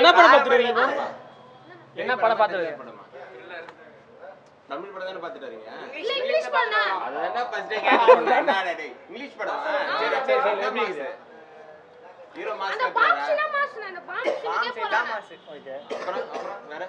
என்ன படம் பார்த்துட்டு இருக்கீங்க bro? என்ன படம் பார்த்துட்டு இருக்கீங்க? படமா தமிழ் படம் தானே பார்த்துட்டு வரீங்க இல்ல இங்கிலீஷ் பண்ணா அது என்ன ஃபர்ஸ்ட் டே கேட்க என்னடா டேய் இங்கிலீஷ் படமா சரி சரி சரி எப்படி இருக்குது ஹீரோ அந்த மாஸ்க் பாம்ஸ்னா மாஸ்னா அந்த பாம்ஸ் போலாம் அப்புறம் அப்புறம் வேற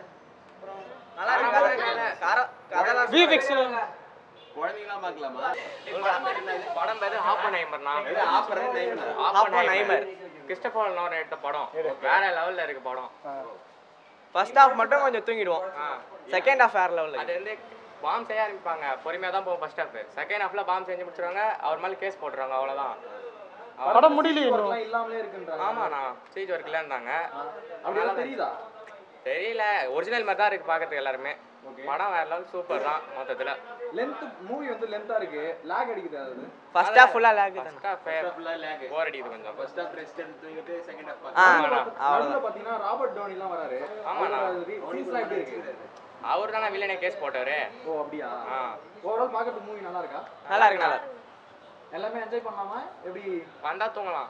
VFX ல குழந்தைங்களாம் பார்க்கலாமா படம் பேரு ஆப்பன்ஹைமர்னா இது ஆப்பரன் நைமனா ஆப்பன்ஹைமர் கிறிஸ்டபர் நோலன் எடுத்த படம் வேற லெவல்ல இருக்கு படம் ஃபர்ஸ்ட் ஹாஃப் மட்டும் கொஞ்சம் தூங்கிடுவோம் செகண்ட் ஹாஃப் வேற லெவலில் அது வந்து பாம் செய்ய ஆரம்பிப்பாங்க பொறுமையா தான் போகும் ஃபர்ஸ்ட் ஹாஃப் செகண்ட் ஹாஃப்ல பாம் செஞ்சு முடிச்சிருவாங்க அவர் மேல கேஸ் போட்டுருவாங்க அவ்வளவுதான் படம் முடியலையே இன்னும் இல்லாமலே இருக்குன்றாங்க ஆமாண்ணா ஸ்டேஜ் ஒர்க் இல்லைன்றாங்க அப்படியெல்லாம் தெரியுதா தெரியல ஒரிஜினல் மாதிரி தான் இருக்கு பார்க்கறதுக்கு எல்லாருமே படம் வேற லெவல் சூப்பர் தான் மொத்தத்துல லென்த் மூவி வந்து லென்த்தா இருக்கு லாக் அடிக்குது அது ஃபர்ஸ்ட் ஹாஃப் ஃபுல்லாக லேக் தான் ஃபர்ஸ்ட் ஹாஃப் ஃபுல்லா லேக் போர் அடிக்குது கொஞ்சம் ஃபர்ஸ்ட் ஹாஃப் ரெஸ்ட் எடுத்து தூங்கிட்டு செகண்ட் ஹாஃப் ஆ பார்த்து நடுவுல பாத்தீங்கன்னா ராபர்ட் டோனிலாம் வராரு ஆமாண்ணா. சீன்ஸ்லாம் எப்படி இருக்கு அவர் தானே வில்லனே கேஸ் போட்டவரு ஓ அப்படியா ஆ ஓவரால் பார்க்கறதுக்கு மூவி நல்லா இருக்கா நல்லா இருக்கு நல்லா இருக்கு எல்லாமே என்ஜாய் பண்ணலாமா எப்படி வந்தா தூங்கலாம்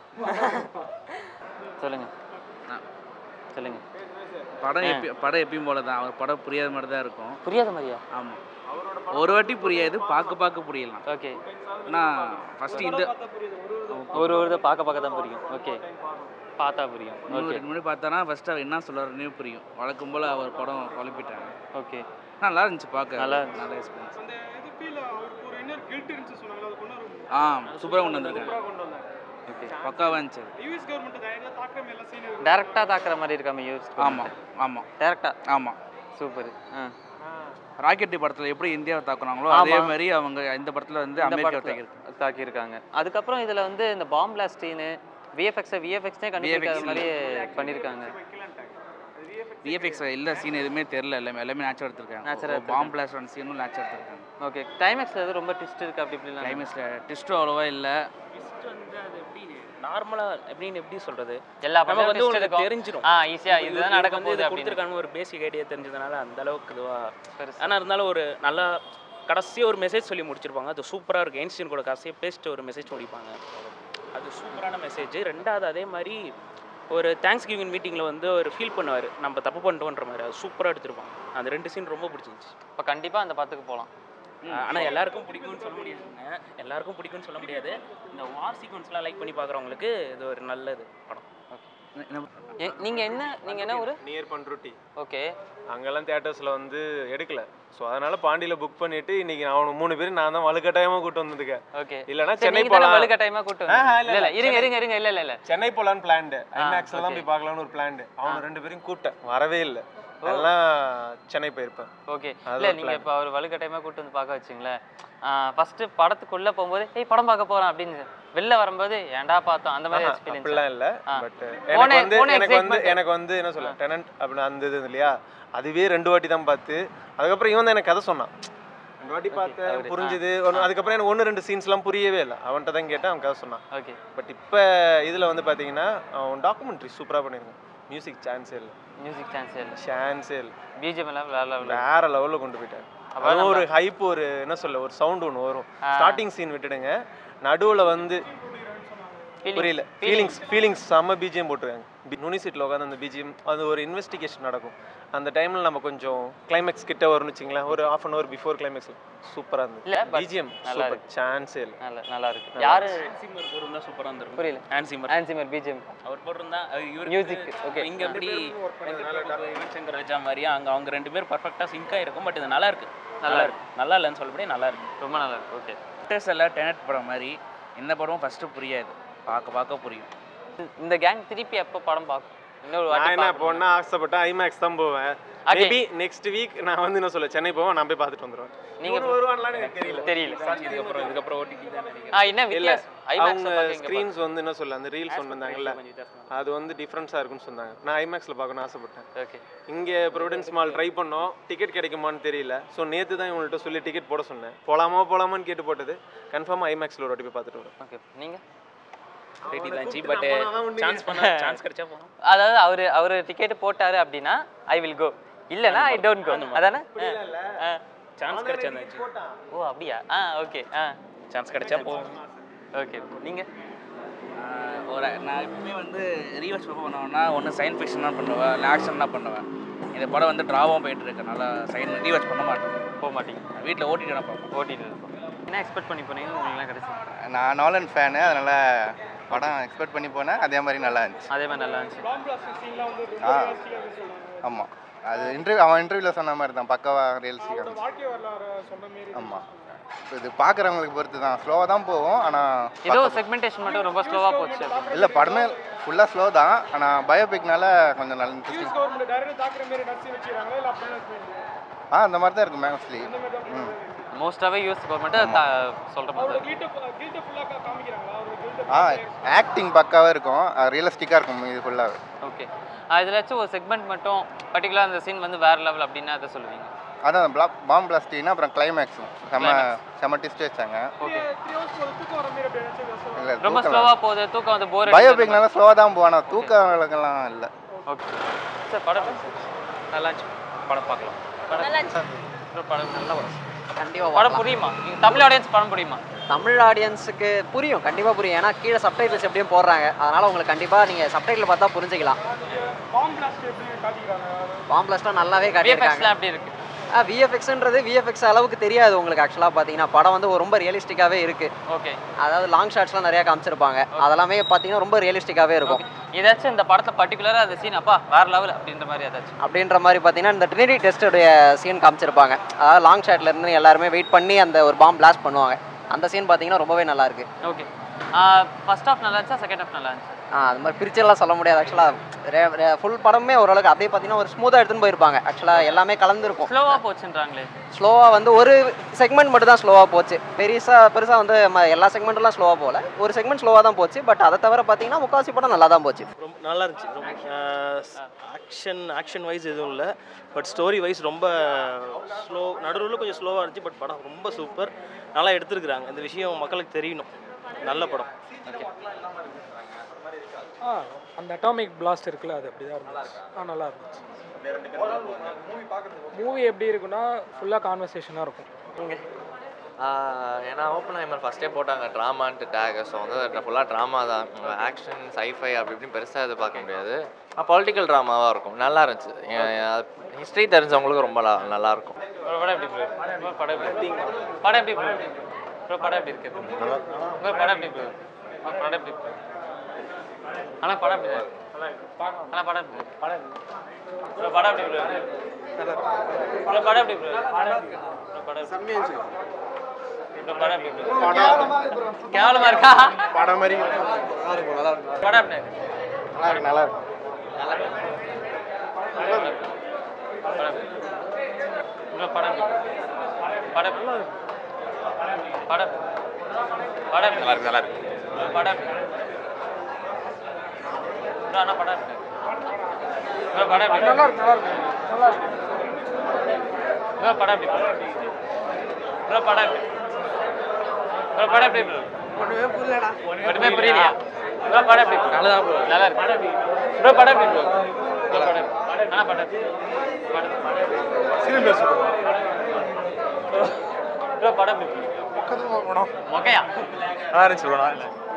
சொல்லுங்க சொல்லுங்க படம் எப்பி படம் எப்பயும் போல தான் அவர் படம் புரியாத மாதிரி தான் இருக்கும் புரியாத மாதிரியா ஆமாம் ஒரு வாட்டி புரியாது பார்க்க பார்க்க புரியலாம் ஓகே ஆனால் ஃபஸ்ட்டு இந்த ஒரு ஒரு இதை பார்க்க பார்க்க தான் புரியும் ஓகே பார்த்தா புரியும் இன்னும் ஓகே ரெண்டு மணி பார்த்தானா ஃபஸ்ட்டு அவர் என்ன சொல்கிறாருன்னே புரியும் வழக்கம் போல் அவர் படம் குழப்பிட்டாங்க ஓகே நல்லா இருந்துச்சு பார்க்க நல்லா நல்ல எக்ஸ்பீரியன்ஸ் அந்த இது ஃபீல் அவருக்கு ஒரு இன்னொரு கில்ட் இருந்துச்சு சொன்னாங்க அது கொண்டு வரும் ஆ சூப்பராக கொண்டு வந்திருக்காங்க கொண்டு வந்தாங்க ஓகே பக்காவாக இருந்துச்சு யூஎஸ் கவர்மெண்ட் டைரக்டா தாக்குற மாதிரி எல்லாம் சீன் இருக்கு டேரெக்டாக தாக்குற மாதிரி இருக்காம யூஸ் ஆமாம் ஆமாம் டேரெக்டாக ஆமாம் சூப்பர் ஆ ராக்கெட் படத்தில் எப்படி இந்தியாவை தாக்குனாங்களோ ஆமா. அதே மாதிரி அவங்க இந்த படத்தில் வந்து இந்த அமெரிக்காவை படத்துல தாக்கியிருக்காங்க தாக்கியிருக்காங்க அதுக்கப்புறம் இதில் வந்து இந்த பாம் பிளாஸ்ட் சீனு விஎஃப்எக்ஸை விஎஃப்எக்ஸ்னே கண்டுபிடிக்காத VFX மாதிரி பண்ணியிருக்காங்க விஎஃப்எக்ஸ் இல்லை சீன் எதுவுமே தெரில எல்லாமே எல்லாமே நேச்சுரல் Natural எடுத்திருக்காங்க எடுத்திருக்காங்க. பாம் பிளாஸ்ட் ஒன் சீனும் நேச்சுரல் எடுத்திருக்காங்க ஓகே கிளைமேக்ஸில் எதுவும் ரொம்ப ட்விஸ்ட் இருக்குது அப்படி இப்படிலாம் கிளைமேக்ஸில் டிஸ்ட்டும் அவ்வளோவா இல்லை நார்மலாக எப்படின்னு எப்படி சொல்றது எல்லா நம்ம படமும் வந்து twist உங்களுக்கு இருக்கும். தெரிஞ்சிரும் ஆ ஈஸியாக இதுதான் நடக்க போகுது அப்படின்னு கொடுத்துருக்காங்க ஒரு பேசிக் ஐடியா தெரிஞ்சதுனால அந்த அளவுக்கு இதுவா பெருசா. ஆனால் இருந்தாலும் ஒரு நல்லா கடைசியாக ஒரு மெசேஜ் சொல்லி முடிச்சிருப்பாங்க அது சூப்பராக இருக்கும் ஏன்ஸ்டின் கூட கடைசியாக பேசிட்டு ஒரு மெசேஜ் முடிப்பாங்க அது சூப்பரான மெசேஜ் ரெண்டாவது அதே மாதிரி ஒரு தேங்க்ஸ் கிவிங் மீட்டிங்கில் வந்து ஒரு ஃபீல் பண்ணுவார் நம்ம தப்பு பண்ணிட்டோன்ற மாதிரி அது சூப்பராக எடுத்திருப்பாங்க அந்த ரெண்டு சீன் ரொம்ப பிடிச்சிருந்துச்சு இப்போ கண்டிப்பாக அந்த படத்துக்கு போகலாம் ஆனால் எல்லாருக்கும் பிடிக்கும்னு சொல்ல முடியாதுங்க எல்லாருக்கும் பிடிக்கும்னு சொல்ல முடியாது இந்த வார் சீக்வன்ஸ்லாம் லைக் பண்ணி பார்க்குறவங்களுக்கு இது ஒரு நல்லது படம் நீங்கள் என்ன நீங்கள் என்ன ஒரு நியர் பண்ருட்டி ஓகே அங்கெல்லாம் தேட்டர்ஸில் வந்து எடுக்கல ஸோ அதனால பாண்டியில் புக் பண்ணிட்டு இன்னைக்கு அவனு மூணு பேரும் நான் தான் வலுக்கட்டாயமாக கூட்டு வந்திருக்கேன் ஓகே இல்லைன்னா சரி, சென்னை நீங்க தானே போகலாம் வலுக்கட்டாயமா கூட்டு ஆஹா, வந்தீங்க. இல்ல, இல்ல இல்ல இல்ல. இருங்க இருங்க இருங்க இல்ல இல்ல இல்ல சென்னை போகலான்னு பிளான்டு ஆ, ஐமேக்ஸில் தான் okay. போய் பார்க்கலான்னு ஒரு பிளான்டு அவனு ரெண்டு பேரும் கூப்பிட்டேன் வரவே இல்லை எல்லாம் சென்னை போயிருப்பேன் ஓகே அது இல்ல ஒரு நீங்க plan. இப்ப அவர் வலுக்கட்டாயமா கூட்டு வந்து பார்க்க வச்சிங்களேன் ஃபர்ஸ்ட் படத்துக்குள்ள போகும்போது ஏய் படம் பார்க்க போறேன் அப்படின்னு வெளில வரும்போது ஏன்டா பார்த்தோம் அந்த மாதிரி எக்ஸ்பீரியன்ஸ் அப்படிலாம் இல்லை ஆ. பட் போன- எனக்கு வந்து போன எனக்கு வந்து excitement. எனக்கு வந்து என்ன சொல்ல டெனன்ட் அப்படின்னு அந்த இது இல்லையா அதுவே ரெண்டு வாட்டி தான் பார்த்து அதுக்கப்புறம் இவன் தான் எனக்கு கதை சொன்னான் ரெண்டு வாட்டி பார்த்தேன் அவரு, ஆ. புரிஞ்சுது ஒன்று அதுக்கப்புறம் எனக்கு ஒன்று ரெண்டு சீன்ஸ்லாம் புரியவே இல்லை அவன்கிட்ட தான் கேட்டேன் அவன் கதை சொன்னான் ஓகே பட் இப்போ இதில் வந்து பார்த்தீங்கன்னா அவன் டாக்குமெண்ட்ரி சூப்பராக பண்ணியிருக்கான் மியூசிக் சான்ஸே இல்லை மியூசிக் சான்ஸ் இல்ல சான்ஸே இல்லை பிஜிஎம் எல்லாம் வேற level. வேற லெவலில் கொண்டு போயிட்டார் அப்ப அதுவும் நம்ம- ஒரு ஹைப் ஒரு என்ன சொல்ல ஒரு சவுண்ட் ஒன்று வரும் ஆ. ஸ்டார்டிங் சீன் விட்டுடுங்க நடுவில் வந்து Feelings. புரியல ஃபீலிங்ஸ் ஃபீலிங்ஸ் செம்ம பிஜிஎம் போட்டிருக்காங்க நுனி சீட்டில் உட்காந்து அந்த பிஜிஎம் அது ஒரு இன்வெஸ்டிகேஷன் நடக்கும் அந்த டைமில் நம்ம கொஞ்சம் கிளைமேக்ஸ் கிட்ட வரும்னு வச்சுங்களேன் ஒரு ஆஃப் அன் ஹவர் பிஃபோர் கிளைமேக்ஸில் சூப்பராக இல்ல, இருந்தது but பிஜிஎம் நல்லா சூப்பர் சான்ஸே இல்லை நல்ல நல்லா இருக்கு யாரு ஹேன்சிமர் போட்டிருந்தா சூப்பராக இருந்திருக்கும் புரியல ஹேன்சிமர் ஆன்சிமர் பிஜிஎம் அவர் போட்டிருந்தா இவர் Music, okay. இங்க எப்படி யுவன் சங்கர் ராஜா மாதிரியா அங்க அவங்க ரெண்டு பேரும் பர்ஃபெக்டா சிங்க் இருக்கும் பட் இது நல்லா இருக்கு நல்லா இருக்கு நல்லா இல்லைன்னு சொல்லப்படி நல்லா இருக்கு ரொம்ப நல்லா இருக்கு ஓகே டெஸ்ட் எல்லாம் டெனட் படம் மாதிரி எந்த படமும் ஃபஸ்ட்டு புரியாது பார்க்க பார்க்க புரியும் இந்த கேங் திருப்பி எப்போ படம் பார்க்கும் இன்னொரு நான் வாட்டி என்ன பார்க்கணும். போனா ஆசைப்பட்டா ஐமேக்ஸ் தான் போவேன் Okay. மேபி நெக்ஸ்ட் வீக் நான் வந்து என்ன சொல்ல சென்னை போவேன் நான் போய் பார்த்துட்டு வந்துடுவேன் நீங்க இவனு வருவான்லான்னு எனக்கு தெரியல தெரியல இதுக்கப்புறம் இதுக்கப்புறம் ஓடிடி தான் நினைக்கிறேன் ஆ என்ன இல்ல வித்தியாசம் ஐமேக்ஸ்ல அவங்க பாக்க ஸ்க்ரீன்ஸ் வந்து என்ன சொல்ல அந்த ரீல்ஸ் ஒன்று வந்தாங்கல்ல கொஞ்சம் வித்தியாசமா அது வந்து டிஃப்ரென்ஸாக இருக்குன்னு சொன்னாங்க நான் ஐமேக்ஸில் பார்க்கணும்னு ஆசைப்பட்டேன் ஓகே இங்கே ப்ரொவிடன்ஸ் மால் ட்ரை பண்ணோம் டிக்கெட் கிடைக்குமான்னு தெரியல ஸோ நேற்று தான் இவங்கள்ட்ட சொல்லி டிக்கெட் போட சொன்னேன் போலாமா போலாமான்னு கேட்டு போட்டது கன்ஃபார்மாக ஐமேக்ஸில் ஒரு வாட்டி போய் பார்த்துட்டு வரோம் ஓகே நீங்க ஓடிடி தான் ஜி பட் சான்ஸ் பண்ண சான்ஸ் கிடைச்சா போகணும் அதாவது அவரு அவரு டிக்கெட் போட்டாரு அப்படின்னா ஐ வில் கோ இல்லனா ஐ டோன்ட் கோ அதானே ஆ. சான்ஸ் கிடைச்சா தான் ஜி ஓ அப்படியா ஆ ஓகே ஆ சான்ஸ் கிடைச்சா போகணும் ஓகே நீங்க ஆஹ் ஒரு நான் எப்பவுமே வந்து ரீவாச் பண்ணுவேன்னா ஒன்று சயின்ஸ் ஃபிக்ஷன் தான் பண்ணுவேன் இல்லை ஆக்ஷன் தான் பண்ணுவேன் இந்த படம் வந்து ட்ராவாக போயிட்டு இருக்கனால சயின் ரீவாச் பண்ண மாட்டேன் போக மாட்டீங்க வீட்டில் ஓட்டிட்டு நான் பார்ப்பேன் ஓட்டிட்டு இருப்போம் என்ன எக்ஸ்பெக்ட் பண்ணி போனீங்க உங்களுக்குலாம் கிடைச்சி நான் நாலன் ஃபேனு அதனால படம் எக்ஸ்பெக்ட் பண்ணி போனேன் அதே மாதிரி நல்லா இருந்துச்சு அதே மாதிரி நல்லா இருந்துச்சு பாம் பிளாஸ்ட் சீன்லாம் வந்து ரொம்ப ஆ. realistic-ஆ இருக்குன்னு சொல்றாங்க. ஆமாம் அது இன்டர்வியூ அவன் இன்டர்வியூவில் சொன்ன மாதிரி தான் பக்காவாக ரியல்ஸ்டிக் அவரோட வாழ்க்கை வரலாறு சொன்ன மாரி ஆமாம் இது பார்க்குறவங்களுக்கு பொறுத்து தான் ஸ்லோவாக தான் போகும் ஆனால் ஏதோ செக்மெண்டேஷன் மட்டும் ரொம்ப ஸ்லோவாக போச்சு அப்படி. இல்லை படமே ஃபுல்லாக ஸ்லோ தான் ஆனால் பயோபிக்னால கொஞ்சம் நல்ல யூஎஸ் இன்ட்ரெஸ்டிங் கவர்மெண்ட் டைரக்டா தாக்குற மாதிரி நடிச்சு வச்சுக்கிறாங்களா இல்ல அப்படியே வச்சுக்கிறாங்களா? ஆ அந்த மாதிரி தான் இருக்கும் மோஸ்ட்லி இந்த மாதிரி தான் ம் மோஸ்ட்டாகவே யூஎஸ் கவர்மெண்ட்டு சொல்கிற மாதிரி அவரோட தான் இருக்கு. கில்ட்ட கில்ட்ட ஃபுல்லா காமிக்கிறாங்களா அவரோட கில்ட்ட ஆ ஆக்டிங் பக்காவாக இருக்கும் ரியலிஸ்டிக்காக இருக்கும் இது ஃபுல்லாகவே ஓகே இதுலாச்சும் ஒரு செக்மெண்ட் மட்டும் பர்டிகுலர் அந்த சீன் வந்து வேற லெவல் அப்படின்னா அதை சொல்லுவீங்க அதான் பிளாக் பாம் பிளாஸ்டிக்னா அப்புறம் கிளைமேக்ஸும் செம்ம செம்ம டிஸ்ட் வச்சாங்க ஓகே த்ரீ ஹவர்ஸ் போது தூக்கம் வர மாதிரி அப்படி ஏதாச்சும் இல்லை ரொம்ப ஸ்லோவாக போகுது தூக்கம் வந்து போர் பயோபிக்னால ஸ்லோவாக தான் போவானா தூக்க வழக்கெல்லாம் இல்லை ஓகே சார் படம் நல்லா இருந்துச்சு படம் பார்க்கலாம் நல்லா இருந்துச்சு bro, படம் நல்லா வரும் கண்டிப்பாக படம் புரியுமா நீங்கள் தமிழ் ஆடியன்ஸ் படம் புரியுமா தமிழ் ஆடியன்ஸுக்கு புரியும் கண்டிப்பாக புரியும் ஏன்னா கீழே சப்டைட்டில்ஸ் எப்படியும் போடுறாங்க அதனால் உங்களுக்கு கண்டிப்பாக நீங்கள் சப்டைட்டில் பார்த்தா புரிஞ்சுக்கலாம் பாம் பிளாஸ்ட் எப்படி காட்டிக்கிறாங்க பாம் பிளாஸ்ட்லாம் நல்லாவே காட்டியிருக்காங்க விஎஃப்எக்ஸ்லாம் எப்படி இருக்கு ஆ விஎஃப்எக்ஸ்ன்றது விஎஃப்எக்ஸ் அளவுக்கு தெரியாது உங்களுக்கு ஆக்சுவலாக பார்த்தீங்கன்னா படம் வந்து ரொம்ப ரியலிஸ்டிக்காகவே இருக்குது ஓகே அதாவது லாங் ஷாட்ஸ்லாம் நிறையா காமிச்சிருப்பாங்க அதெல்லாமே பார்த்தீங்கன்னா ரொம்ப ரியலிஸ்டிக்காகவே இருக்கும் ஏதாச்சும் இந்த படத்தில் பர்டிகுலராக அந்த சீன் அப்பா வேற லெவல் அப்படின்ற மாதிரி ஏதாச்சும் அப்படின்ற மாதிரி பார்த்தீங்கன்னா இந்த ட்ரினிட்டி டெஸ்ட்டுடைய சீன் காமிச்சிருப்பாங்க அதாவது லாங் ஷாட்ல இருந்து எல்லாருமே வெயிட் பண்ணி அந்த ஒரு பாம் பிளாஸ்ட் பண்ணுவாங்க அந்த சீன் பார்த்தீங்கன்னா ரொம்பவே நல்லா இருக்கு ஓகே ஃபர்ஸ்ட் ஹாஃப் நல்லா இருந்துச்சா செகண்ட் ஹாஃப் நல்லா இருந்துச்சு ஆ அது மாதிரி பிரிச்செல்லாம் சொல்ல முடியாது ஆக்சுவலாக ஃபுல் படமே ஓரளவுக்கு அப்படியே பார்த்தீங்கன்னா ஒரு ஸ்மூத்தாக எடுத்துன்னு போயிருப்பாங்க ஆக்சுவலாக எல்லாமே கலந்துருக்கும் ஸ்லோவாக போச்சுன்றாங்களே ஸ்லோவாக வந்து ஒரு செக்மெண்ட் மட்டும் தான் ஸ்லோவாக போச்சு பெருசாக பெருசாக வந்து ம- எல்லா செக்மெண்ட்லாம் ஸ்லோவாக போகல ஒரு செக்மெண்ட் ஸ்லோவாக தான் போச்சு பட் அதை தவிர பார்த்தீங்கன்னா முக்கால்வாசி படம் நல்லா தான் போச்சு ரொம்ப நல்லா இருந்துச்சு ரொம்ப ஆக்ஷன் ஆக்ஷன் வைஸ் எதுவும் இல்லை பட் ஸ்டோரி வைஸ் ரொம்ப ஸ்லோ நடுவில் கொஞ்சம் ஸ்லோவாக இருந்துச்சு பட் படம் ரொம்ப சூப்பர் நல்லா எடுத்துருக்குறாங்க இந்த விஷயம் மக்களுக்கு தெரியணும் நல்ல படம் ஆ அந்த அட்டாமிக் பிளாஸ்ட் இருக்குல்ல அது அப்படி தான் இருந்துச்சு ஆ நல்லா இருந்துச்சு மூவி எப்படி இருக்குன்னா ஃபுல்லாக கான்வர்சேஷனாக இருக்கும் ஏன்னா ஓப்பன் ஹைமர் ஃபஸ்ட்டே போட்டாங்க ட்ராமான்ட்டு டேக் ஸோ வந்து ஃபுல்லாக ட்ராமா தான் ஆக்ஷன் சைஃபை அப்படி இப்படின்னு பெருசாக எதிர்பார்க்க முடியாது பொலிட்டிக்கல் ட்ராமாவாக இருக்கும் நல்லா இருந்துச்சு ஹிஸ்ட்ரி தெரிஞ்சவங்களுக்கு ரொம்ப நா- நல்லா இருக்கும் ஒரு படம் எப்படி bro? bro, படம் எப்படி படம் எப்படி bro? bro, படம் எப்படி இருக்கு bro, படம் எப்படி bro? bro, படம் எப்படி bro? ஆனா படம் எப்படி இருக்கு? ஆனா படம் எப்படி இருக்கு? bro, படம் எப்படி bro? bro, படம் எப்படி bro? bro, படம் எப்படி? bro, படம் எப்படி bro? கேவலமா இருக்கா படம் மாதிரி படம் எப்படி இருக்கு? நல்லா இருக்கு நல்லா இருக்கு படம் எப்படி? bro, படம் எப்படி bro? படம் எப்படி? படம் படம் எப்படி? நல்லா இருக்கு நல்லா இருக்கு bro, படம் எப்படி? bro, ஆனா படம் எப்படி? bro, படம் எப்படி? நல்லா இருக்கு நல்லா இருக்கு நல்லா இருக்கு bro, படம் எப்படி? bro, படம் எப்படி? bro, படம் எப்படி bro? ஒன்றுமே புரியலடா ஒண்ணுமே புரியலையா bro, படம் எப்படி bro? நல்லா இருக்கு bro, படம் எப்படி bro? bro, படம் எப்படி? ஆனா படம் எப்படி? படம் bro, படம் எப்படி bro? மொக்கையா நல்லா இருந்துச்சு ப்ரோ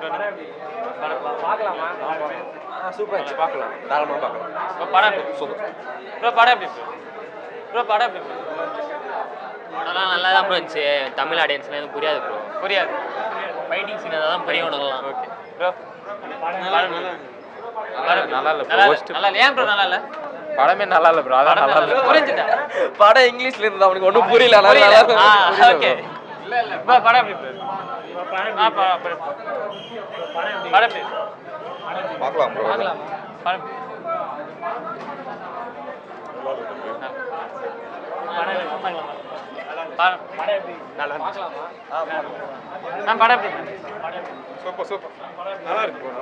சூப்பர் பார்க்கலாம் தாராளமாக பார்க்கலாம் ப்ரோ படம் எப்படி சூப்பர் ப்ரோ படம் எப்படி ப்ரோ படம் எப்படி bro? படம்லாம் நல்லா தான் ப்ரோ இருந்துச்சு தமிழ் ஆடியன்ஸ்லாம் எதுவும் புரியாது ப்ரோ புரியாது ஃபைட்டிங் சீன் தான் புரிய விடலாம் ஓகே ப்ரோ நல்லா இல்லை நல்லா bro. நல்லா Worst. நல்லா இல்ல. ஏன் ப்ரோ நல்லா இல்ல படமே நல்லா இல்லை ப்ரோ அதான் நல்லா இல்லை புரிஞ்சுட்டேன் படம் இங்கிலீஷ்ல இருந்து அவனுக்கு ஒன்றும் புரியல நல்லா புரியல நல்லா ஆ புரியல ஓகே இல்ல இல்ல ப்ரோ படம் எப்படி bro? ஆ ப- படம் படம் எப்படி பார்க்கலாம் ப்ரோ பார்க்கலாம் படம் எப்படி? படம் படம் எப்படி நல்லா மேம் படம் எப்படி சூப்பர் சூப்பர் நல்லா இருக்கு bro,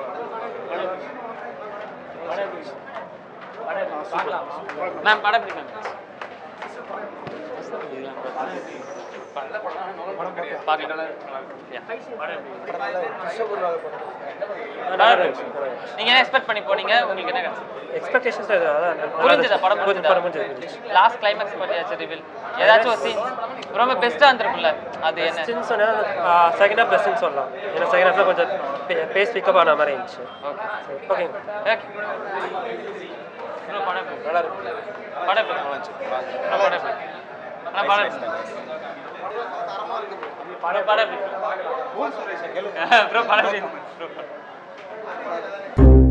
நல்லா இருக்கு. மேம் படம் எப்படி மேம் நீங்க என்ன எக்ஸ்பெக்ட் பண்ணி போனீங்க உங்களுக்கு என்ன எக்ஸ்பெக்டேஷன்ஸ் புரிஞ்சதா படம் புரிஞ்சதா லாஸ்ட் கிளைமேக்ஸ் பத்தி ஏதாச்சும் ரிவீல் ஏதாச்சும் ஒரு சீன் ரொம்ப பெஸ்டா இருந்திருக்கும்ல அது என்ன பெஸ்ட்னு சொன்னால் செகண்ட் ஹாஃப் பெஸ்ட்னு சொல்லலாம் ஏன்னா செகண்ட் ஹாஃபில் கொஞ்சம் பேஸ் பிக்கப் ஆன மாதிரி இருந்துச்சு ஓகே ஓகே ப்ரோ படம் எப்படி? படம் எப்படி? ஆ, படம் எப்படி? ஆ, படம் எப்படி? படம் படம் எப்படி? ப்ரோ படம் எப்படி? ப்ரோ